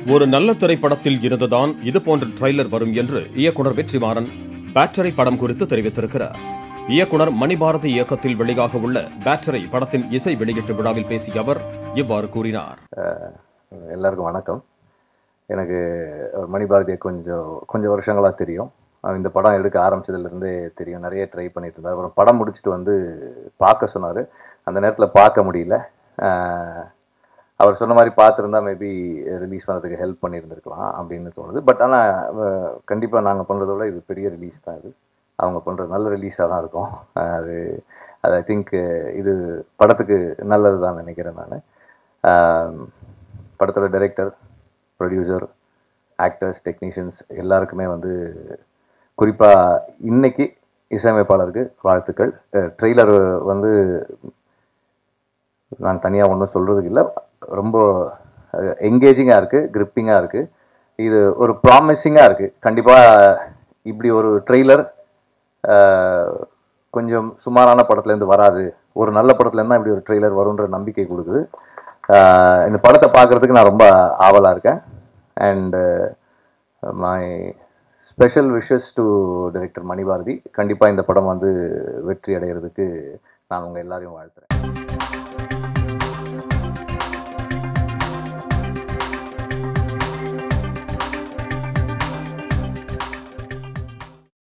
ஒரு நல்ல திரைப்படத்தில் இருந்துதான் இது போன்ற ட்ரைலர் வரும் என்று இயக்குனர் வெற்றிமாறன் பேட்டரி படம் குறித்து தெரிவித்திருக்கிறார் இயக்குனர் மணிபாரதி இயக்கத்தில் வெளியாக உள்ள பேட்டரி படத்தின் இசை வெளியீட்டு விழாவில் பேசிய அவர் இவ்வாறு கூறினார் எல்லாருக்கும் வணக்கம் எனக்கு அவர் மணிபாரதியை கொஞ்சம் கொஞ்சம் வருஷங்களாக தெரியும் அவர் இந்த படம் எடுக்க ஆரம்பிச்சதுலேருந்தே தெரியும் நிறைய ட்ரை பண்ணிட்டு இருந்தார் அப்புறம் படம் முடிச்சுட்டு வந்து பார்க்க சொன்னார் அந்த நேரத்தில் பார்க்க முடியல அஹ், அவர் சொன்ன மாதிரி பார்த்துருந்தா மேபி ரிலீஸ் பண்ணதுக்கு ஹெல்ப் பண்ணியிருந்திருக்கலாம் அப்படின்னு தோணுது பட் ஆனால் கண்டிப்பாக நாங்கள் பண்ணுறதோட இது பெரிய ரிலீஸ் தான் இது அவங்க பண்ணுற நல்ல ரிலீஸாக தான் இருக்கும் அஹ், அது அது ஐ திங்க் இது படத்துக்கு நல்லது தான் நினைக்கிறேன் நான் படத்தோட டைரக்டர் ப்ரொடியூசர் ஆக்டர்ஸ் டெக்னீஷியன்ஸ் எல்லாருக்குமே வந்து குறிப்பாக இன்னைக்கு இசையமைப்பாளருக்கு வாழ்த்துக்கள் ட்ரெய்லர் வந்து நான் தனியாக ஒன்றும் சொல்கிறதுக்கு இல்லை ரொம்ப என்கேஜிங்காக இருக்குது கிரிப்பிங்காக இருக்குது இது ஒரு ப்ராமிசிங்காக இருக்குது கண்டிப்பாக இப்படி ஒரு ட்ரெய்லர் கொஞ்சம் சுமாரான படத்துலேருந்து வராது ஒரு நல்ல படத்துலேருந்து தான் இப்படி ஒரு ட்ரெய்லர் வரும்ன்ற நம்பிக்கை கொடுக்குது ஆஹ் இந்த படத்தை பார்க்குறதுக்கு நான் ரொம்ப ஆவலாக இருக்கேன் and my special wishes to director Manibharathi கண்டிப்பாக இந்த படம் வந்து வெற்றி அடைகிறதுக்கு நான் உங்கள் எல்லாரையும் வாழ்த்துறேன்